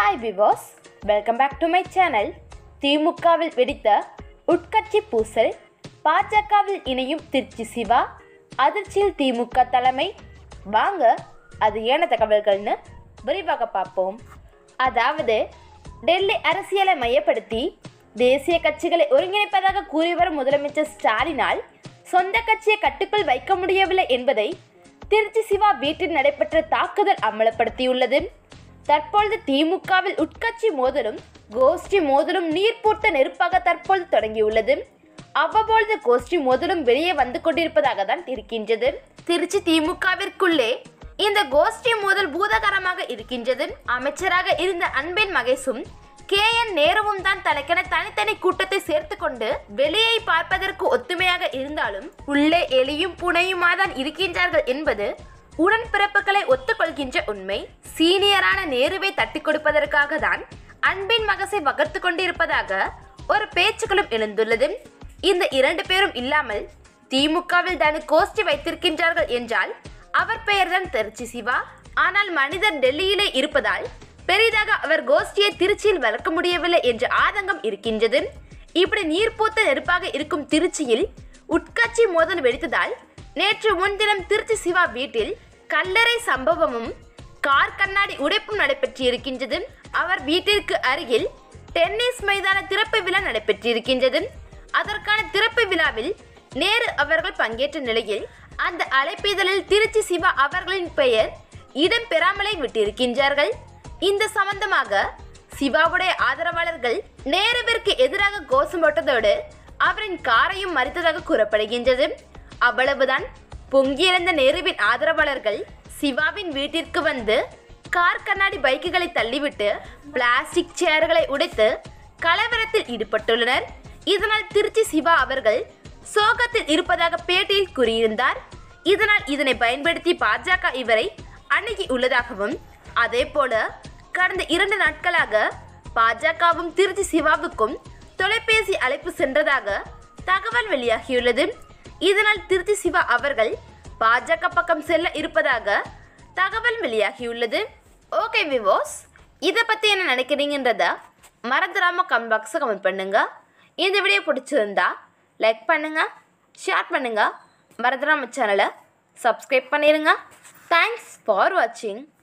hi விவாஸ் welcome back to my channel திமுகவில் வெடித்த உட்கட்சி பூசல் பாஜகவில் இணையும் திருச்சி சிவா அதிர்ச்சியில் திமுக தலைமை வாங்க அது ஏன தகவல்கள்னு விரிவாக பார்ப்போம் அதாவது டெல்லி அரசியலை மையப்படுத்தி தேசிய கட்சிகளை ஒருங்கிணைப்பதாக கூறி வரும் முதலமைச்சர் ஸ்டாலினால் சொந்த கட்சியை கட்டுக்குள் வைக்க முடியவில்லை என்பதை திருச்சி சிவா வீட்டில் நடைபெற்ற தாக்குதல் அமலப்படுத்தியுள்ளது தற்பொழுது திமுகவில் உட்கட்சி மோதலும் கோஷ்டி மோதலும் நீர் பூத்த நெருப்பாக தற்பொழுது தொடங்கியுள்ளது அவ்வப்பொழுது கோஷ்டி மோதலும் வெளியே வந்து கொண்டிருப்பதாக தான் இருக்கின்றது திருச்சி திமுகவிற்குள்ளே இந்த கோஷ்டி மோதல் பூதகரமாக இருக்கின்றது அமைச்சராக இருந்த அன்பின் மகேஷும் கே என் நேருவும் தான் தனக்கென தனித்தனி கூட்டத்தை சேர்த்து கொண்டு வெளியை பார்ப்பதற்கு ஒத்துமையாக இருந்தாலும் உள்ளே எலியும் புனையுமா தான் இருக்கின்றார்கள் என்பது உடன்பிறப்புகளை ஒத்துக்கொள்கின்ற உண்மை சீனியரான நேருவை தட்டி கொடுப்பதற்காக தான் அன்பின் மகசை வகர்த்து கொண்டிருப்பதாக ஒரு பேச்சுக்களும் எழுந்துள்ளது இந்த இரண்டு பேரும் இல்லாமல் திமுகவில் தானே கோஷ்டி வைத்திருக்கின்றார்கள் என்றால் அவர் பெயர்தான் திருச்சி சிவா ஆனால் மனிதர் டெல்லியிலே இருப்பதால் பெரிதாக அவர் கோஷ்டியை திருச்சியில் வளர்க்க முடியவில்லை என்ற ஆதங்கம் இருக்கின்றது இப்படி நீர்ப்பூத்த நெருப்பாக இருக்கும் திருச்சியில் உட்கட்சி மோதல் வெடித்ததால் நேற்று முன்தினம் திருச்சி சிவா வீட்டில் கல்லறை சம்பவமும் கார் கண்ணாடி உடைப்பும் நடைபெற்றிருக்கின்றது அவர் வீட்டிற்கு அருகில் டென்னிஸ் மைதான திறப்பு விழா நடைபெற்றிருக்கின்றது அதற்கான திறப்பு விழாவில் நேரு அவர்கள் பங்கேற்ற நிலையில் அந்த அழைப்பிதழில் திருச்சி சிவா அவர்களின் பெயர் இடம்பெறாமலே விட்டிருக்கின்றார்கள் இந்த சம்பந்தமாக சிவாவுடைய ஆதரவாளர்கள் நேருவிற்கு எதிராக கோஷம் போட்டதோடு அவரின் காரையும் மறித்ததாக கூறப்படுகின்றது அவ்வளவுதான் பொங்கியிருந்த நேருவின் ஆதரவாளர்கள் சிவாவின் வீட்டிற்கு வந்து கார் கண்ணாடி பைக்குகளை தள்ளிவிட்டு பிளாஸ்டிக் சேர்களை உடைத்து கலவரத்தில் ஈடுபட்டுள்ளனர் இதனால் திருச்சி சிவா அவர்கள் சோகத்தில் இருப்பதாக பேட்டியில் கூறியிருந்தார் இதனால் இதனை பயன்படுத்தி பாஜக இவரை அணுகி உள்ளதாகவும் அதே போல கடந்த இரண்டு நாட்களாக பாஜகவும் திருச்சி சிவாவுக்கும் தொலைபேசி அழைப்பு சென்றதாக தகவல் வெளியாகியுள்ளது இதனால் திருச்சி சிவா அவர்கள் பாஜக பக்கம் செல்ல இருப்பதாக தகவல் வெளியாகியுள்ளது ஓகே விவோஸ் இதை பற்றி என்ன நினைக்கிறீங்கன்றத மறந்துடாமல் கமெண்ட் பாக்ஸை கமெண்ட் பண்ணுங்க இந்த வீடியோ பிடிச்சிருந்தா லைக் பண்ணுங்க ஷேர் பண்ணுங்க மறந்துடாம சேனலை சப்ஸ்கிரைப் பண்ணிடுங்க தேங்க்ஸ் ஃபார் வாட்சிங்